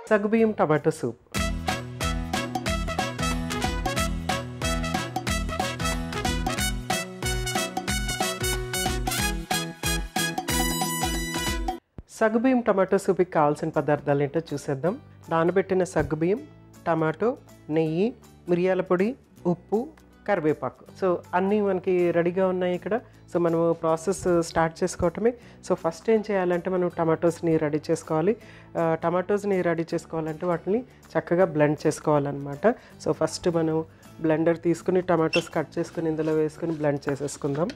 సగ్గుబియ్యం tomato soup సగ్గుబియ్యం tomato సూప్కి కావాల్సిన పదార్థాలు ఏంటో చూసేద్దాం నానబెట్టిన సగ్గుబియ్యం టమాటో నెయ్యి మిరియాల పొడి ఉప్పు కరివేపాకు సో అన్నీ మనకి రెడీగా ఉన్నాయి ఇక్కడ సో మనము ప్రాసెస్ స్టార్ట్ చేసుకోవటమే సో ఫస్ట్ ఏం చేయాలంటే మనం టమాటోస్ని రెడీ చేసుకోవాలి ఆ, టమాటోస్ని రెడీ చేసుకోవాలంటే వాటిని చక్కగా బ్లెండ్ చేసుకోవాలన్నమాట సో ఫస్ట్ మనం బ్లెండర్ తీసుకుని టమాటోస్ కట్ చేసుకుని ఇందులో వేసుకుని బ్లెండ్ చేసేసుకుందాం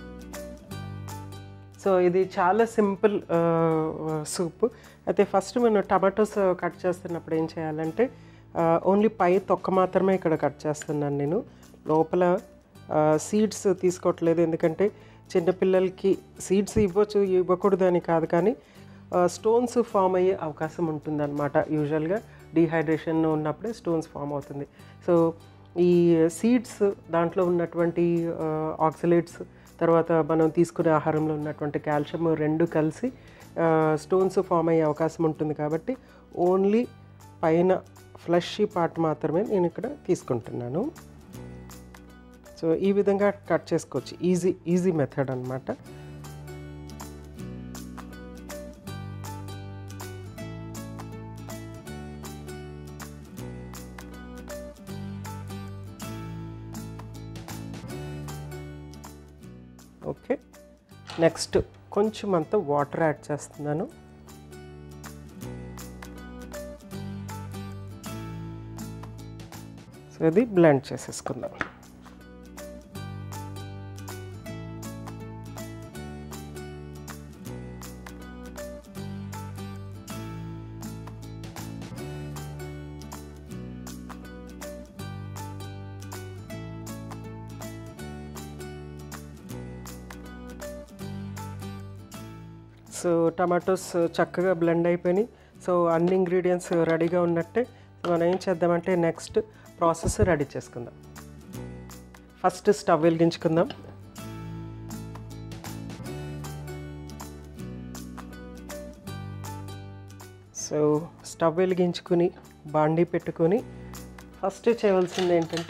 సో ఇది చాలా సింపుల్ సూప్ అయితే ఫస్ట్ మనం టమాటోస్ కట్ చేస్తున్నప్పుడు ఏం చేయాలంటే ఓన్లీ పై తొక్క మాత్రమే ఇక్కడ కట్ చేస్తున్నాను నేను లోపల సీడ్స్ తీసుకోవట్లేదు ఎందుకంటే చిన్నపిల్లలకి సీడ్స్ ఇవ్వచ్చు ఇవ్వకూడదు అని కాదు కానీ స్టోన్స్ ఫామ్ అయ్యే అవకాశం ఉంటుందన్నమాట యూజువల్గా డీహైడ్రేషన్ ఉన్నప్పుడే స్టోన్స్ ఫామ్ అవుతుంది సో ఈ సీడ్స్ దాంట్లో ఉన్నటువంటి ఆక్సిలేట్స్ తర్వాత మనం తీసుకునే ఆహారంలో ఉన్నటువంటి కాల్షియం రెండు కలిసి స్టోన్స్ ఫామ్ అయ్యే అవకాశం ఉంటుంది కాబట్టి ఓన్లీ పైన ఫ్లషీ పార్ట్ మాత్రమే నేను ఇక్కడ తీసుకుంటున్నాను సో ఈ విధంగా కట్ చేసుకోవచ్చు ఈజీ ఈజీ మెథడ్ అనమాట ఓకే నెక్స్ట్ కొంచెం అంత వాటర్ యాడ్ చేస్తున్నాను సో ఇది బ్లెండ్ చేసేసుకుందాం సో టమాటోస్ చక్కగా బ్లెండ్ అయిపోయినాయి సో అన్ని ఇంగ్రీడియంట్స్ రెడీగా ఉన్నట్టే మనం ఏం చేద్దామంటే నెక్స్ట్ ప్రాసెస్ రెడీ చేసుకుందాం ఫస్ట్ స్టవ్ వెలిగించుకుందాం సో స్టవ్ వెలిగించుకుని బాండీ పెట్టుకొని ఫస్ట్ చేయవలసింది ఏంటంటే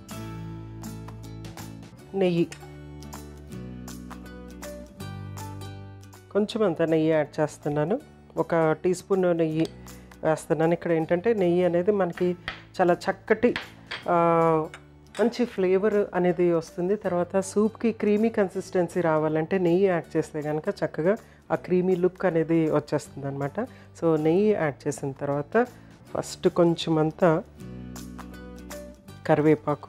నెయ్యి కొంచెం అంత నెయ్యి యాడ్ చేస్తున్నాను ఒక టీ స్పూన్ నెయ్యి వేస్తున్నాను ఇక్కడ ఏంటంటే నెయ్యి అనేది మనకి చాలా చక్కటి ఆ, మంచి ఫ్లేవర్ అనేది వస్తుంది తర్వాత సూప్కి క్రీమీ కన్సిస్టెన్సీ రావాలంటే నెయ్యి యాడ్ చేస్తే కనుక చక్కగా ఆ క్రీమీ లుక్ అనేది వచ్చేస్తుంది అనమాట సో నెయ్యి యాడ్ చేసిన తర్వాత ఫస్ట్ కొంచెం అంతా కరివేపాకు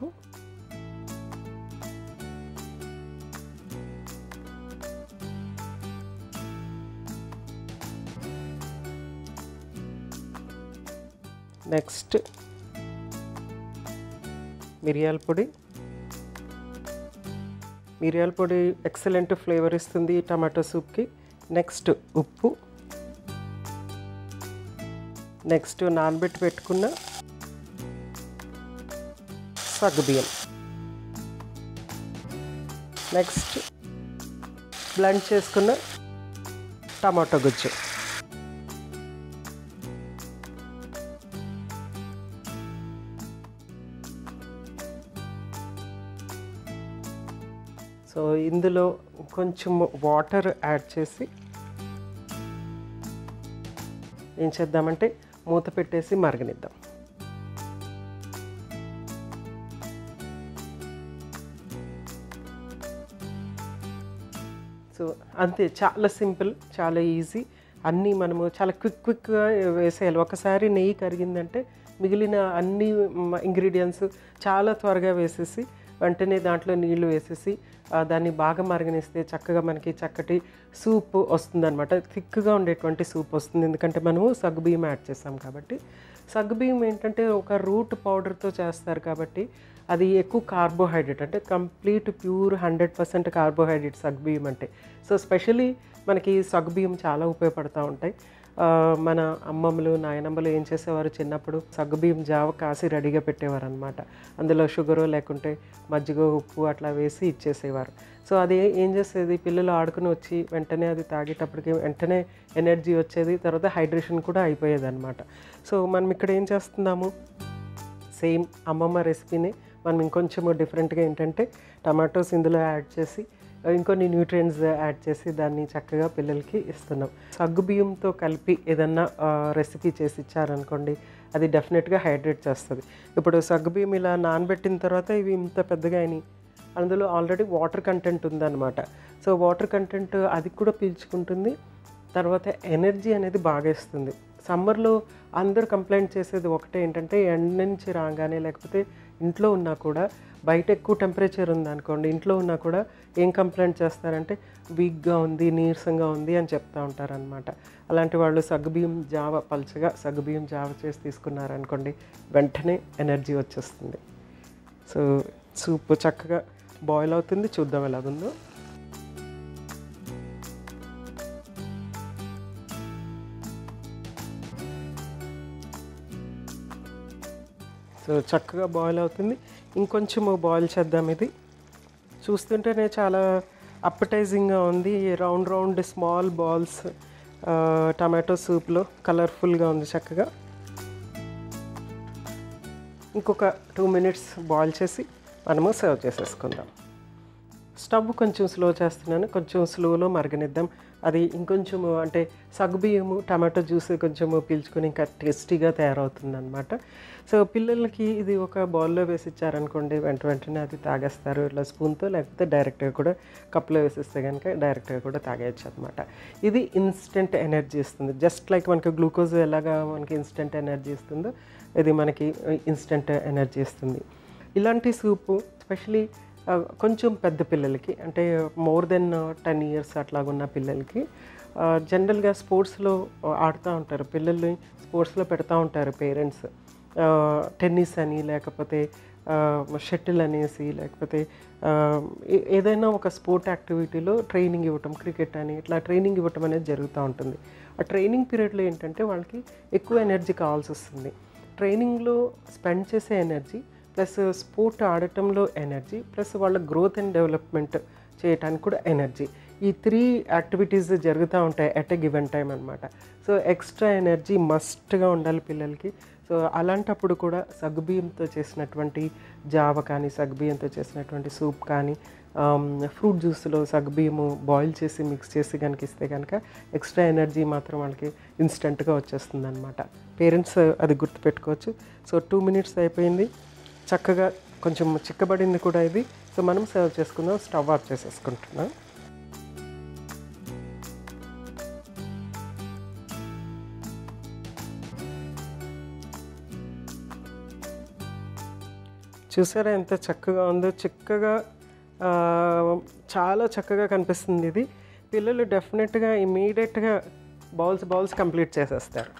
నెక్స్ట్ మిరియాల పొడి మిరియాల పొడి ఎక్సలెంట్ ఫ్లేవర్ ఇస్తుంది ఈ టమాటో సూప్కి నెక్స్ట్ ఉప్పు నెక్స్ట్ నానబెట్టి పెట్టుకున్న సగ్గుబియ్యం నెక్స్ట్ బ్లెండ్ చేసుకున్న టమాటో గుజ్జు సో ఇందులో కొంచెం వాటర్ యాడ్ చేసి ఏం చేద్దామంటే మూత పెట్టేసి మరగనిద్దాం సో అంతే చాలా సింపుల్ చాలా ఈజీ అన్నీ మనము చాలా క్విక్ క్విక్గా వేసేయాలి ఒకసారి నెయ్యి కరిగిందంటే మిగిలిన అన్ని ఇంగ్రీడియంట్స్ చాలా త్వరగా వేసేసి వెంటనే దాంట్లో నీళ్లు వేసేసి ఆ, దాన్ని బాగా మరగనిస్తే చక్కగా మనకి చక్కటి సూప్ వస్తుందన్నమాట థిక్గా ఉండేటువంటి సూప్ వస్తుంది ఎందుకంటే మనము సగ్గుబియ్యం యాడ్ చేస్తాం కాబట్టి సగ్గుబియ్యం ఏంటంటే ఒక రూట్ పౌడర్తో చేస్తారు కాబట్టి అది ఎక్కువ కార్బోహైడ్రేట్ అంటే complete pure hundred percent carbohydrate సగ్గుబియ్యం అంటే సో స్పెషలీ మనకి సగ్గుబియ్యం చాలా ఉపయోగపడుతూ ఉంటాయి ఆ, మన అమ్మమ్మలు నాయనమ్మలు ఏం చేసేవారు చిన్నప్పుడు సగ్గుబియ్యం జావ కాసి రెడీగా పెట్టేవారు అనమాట అందులో షుగరు లేకుంటే మజ్జిగ ఉప్పు అట్లా వేసి ఇచ్చేసేవారు సో అది ఏం చేసేది పిల్లలు ఆడుకుని వచ్చి వెంటనే అది తాగేటప్పటికి వెంటనే ఎనర్జీ వచ్చేది తర్వాత హైడ్రేషన్ కూడా అయిపోయేది అనమాట సో మనం ఇక్కడ ఏం చేస్తున్నాము సేమ్ అమ్మమ్మ రెసిపీని మనం ఇంకొంచెం డిఫరెంట్గా ఏంటంటే టమాటోస్ ఇందులో యాడ్ చేసి ఇంకొన్ని న్యూట్రియంట్స్ యాడ్ చేసి దాన్ని చక్కగా పిల్లలకి ఇస్తున్నాం సగ్గు బియ్యంతో కలిపి ఏదన్నా రెసిపీ చేసి ఇచ్చారనుకోండి అది డెఫినెట్గా హైడ్రేట్ చేస్తుంది ఇప్పుడు సగ్గు బియ్యం ఇలా నానబెట్టిన తర్వాత ఇవి ఇంత పెద్దగా అయినాయి అందులో ఆల్రెడీ వాటర్ కంటెంట్ ఉందన్నమాట సో వాటర్ కంటెంట్ అది కూడా పీల్చుకుంటుంది తర్వాత ఎనర్జీ అనేది బాగా ఇస్తుంది సమ్మర్లో అందరూ కంప్లైంట్ చేసేది ఒకటే ఏంటంటే ఎండ నుంచి రాగానే లేకపోతే ఇంట్లో ఉన్నా కూడా బయట ఎక్కువ టెంపరేచర్ ఉందనుకోండి ఇంట్లో ఉన్నా కూడా ఏం కంప్లైంట్ చేస్తారంటే వీక్గా ఉంది నీరసంగా ఉంది అని చెప్తా ఉంటారనమాట అలాంటి వాళ్ళు సగ్గుబియ్యం జావ పల్చగా సగ్గుబియ్యం జావ చేసి తీసుకున్నారనుకోండి వెంటనే ఎనర్జీ వచ్చేస్తుంది సో సూప్ చక్కగా బాయిల్ అవుతుంది చూద్దాం ఎలాగుందో సో చక్కగా బాయిల్ అవుతుంది ఇంకొంచెం బాయిల్ చేద్దాం ఇది చూస్తుంటేనే చాలా అప్పటైజింగ్గా ఉంది round round small balls tomato సూప్లో కలర్ఫుల్గా ఉంది చక్కగా ఇంకొక టూ మినిట్స్ బాయిల్ చేసి మనము సర్వ్ చేసేసుకుందాం స్టవ్ కొంచెం స్లో చేస్తున్నాను కొంచెం స్లోలో మరగనిద్దాం అది ఇంకొంచెం అంటే సగ్గుబియ్యము టమాటో జ్యూస్ కొంచెం పీల్చుకొని ఇంకా టేస్టీగా తయారవుతుంది అనమాట సో పిల్లలకి ఇది ఒక బౌల్లో వేసి ఇచ్చారనుకోండి వెంట వెంటనే అది తాగేస్తారు ఇట్లా స్పూన్తో లేకపోతే డైరెక్ట్గా కూడా కప్లో వేసిస్తే కనుక డైరెక్ట్గా కూడా తాగేయచ్చు అనమాట ఇది ఇన్స్టెంట్ ఎనర్జీ ఇస్తుంది జస్ట్ లైక్ మనకి గ్లూకోజ్ ఎలాగా మనకి ఇన్స్టెంట్ ఎనర్జీ ఇస్తుందో ఇది మనకి ఇన్స్టెంట్ ఎనర్జీ ఇస్తుంది ఇలాంటి సూపు స్పెషలీ ఆ, కొంచెం పెద్ద పిల్లలకి అంటే మోర్ దెన్ టెన్ ఇయర్స్ అట్లాగున్న పిల్లలకి జనరల్గా స్పోర్ట్స్లో ఆడుతూ ఉంటారు పిల్లల్ని స్పోర్ట్స్లో పెడతా ఉంటారు పేరెంట్స్ టెన్నిస్ అని లేకపోతే షటిల్ అనేసి లేకపోతే ఆ, ఏ- ఏదైనా ఒక స్పోర్ట్ యాక్టివిటీలో ట్రైనింగ్ ఇవ్వటం క్రికెట్ అని ఇట్లా ట్రైనింగ్ ఇవ్వటం అనేది జరుగుతూ ఉంటుంది ఆ ట్రైనింగ్ పీరియడ్లో ఏంటంటే వాళ్ళకి ఎక్కువ ఎనర్జీ కావాల్సి వస్తుంది ట్రైనింగ్లో స్పెండ్ చేసే ఎనర్జీ ప్లస్ స్పోర్ట్ ఆడటంలో ఎనర్జీ ప్లస్ వాళ్ళ గ్రోత్ అండ్ డెవలప్మెంట్ చేయడానికి కూడా ఎనర్జీ ఈ త్రీ యాక్టివిటీస్ జరుగుతూ ఉంటాయి ఎట్ ఎ గివెన్ టైం అనమాట సో ఎక్స్ట్రా ఎనర్జీ మస్ట్గా ఉండాలి పిల్లలకి సో అలాంటప్పుడు కూడా సగ్గుబియ్యంతో చేసినటువంటి జావ కానీ సగ్గుబియ్యంతో చేసినటువంటి సూప్ కానీ ఫ్రూట్ జ్యూస్లో సగ్గుబియ్యము బాయిల్ చేసి మిక్స్ చేసి కనుక ఇస్తే కనుక ఎక్స్ట్రా ఎనర్జీ మాత్రం వాళ్ళకి ఇన్స్టెంట్గా వచ్చేస్తుంది అనమాట పేరెంట్స్ అది గుర్తుపెట్టుకోవచ్చు సో టూ మినిట్స్ అయిపోయింది చక్కగా కొంచెం చిక్కబడింది కూడా ఇది సో మనం సర్వ్ చేసుకుందాం స్టవ్ ఆఫ్ చేసేసుకుంటున్నాం చూసారా ఎంత చక్కగా ఉందో చిక్కగా ఆ, చాలా చక్కగా కనిపిస్తుంది ఇది పిల్లలు డెఫినెట్గా ఇమీడియట్గా బౌల్స్ బౌల్స్ కంప్లీట్ చేసేస్తారు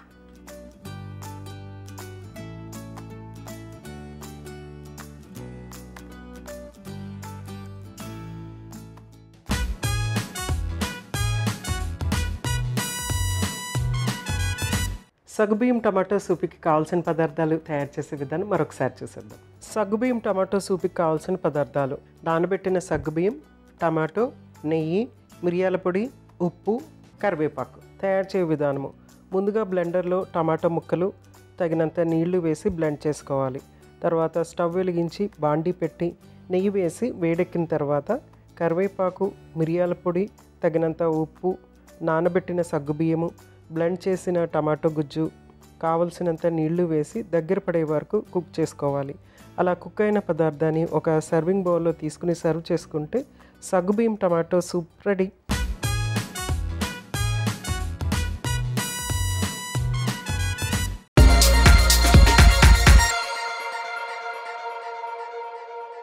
సగ్గుబియ్యం టమాటో సూప్కి కావాల్సిన పదార్థాలు తయారు చేసే విధానం మరొకసారి చూసేద్దాం సగ్గుబియ్యం టమాటో సూప్కి కావాల్సిన పదార్థాలు నానబెట్టిన సగ్గుబియ్యం టమాటో నెయ్యి మిరియాల పొడి ఉప్పు కరివేపాకు తయారు చేయే విధానము ముందుగా బ్లెండర్లో టమాటో ముక్కలు తగినంత నీళ్లు వేసి బ్లెండ్ చేసుకోవాలి తర్వాత స్టవ్ వెలిగించి బాండీ పెట్టి నెయ్యి వేసి వేడెక్కిన తర్వాత కరివేపాకు మిరియాల పొడి తగినంత ఉప్పు నానబెట్టిన సగ్గుబియ్యము బ్లెండ్ చేసిన టమాటో గుజ్జు కావలసినంత నీళ్లు వేసి దగ్గర పడే వరకు కుక్ చేసుకోవాలి అలా కుక్ అయిన పదార్థాన్ని ఒక సర్వింగ్ బౌల్లో తీసుకుని సర్వ్ చేసుకుంటే సగ్గుబియ్యం టమాటో సూప్ రెడీ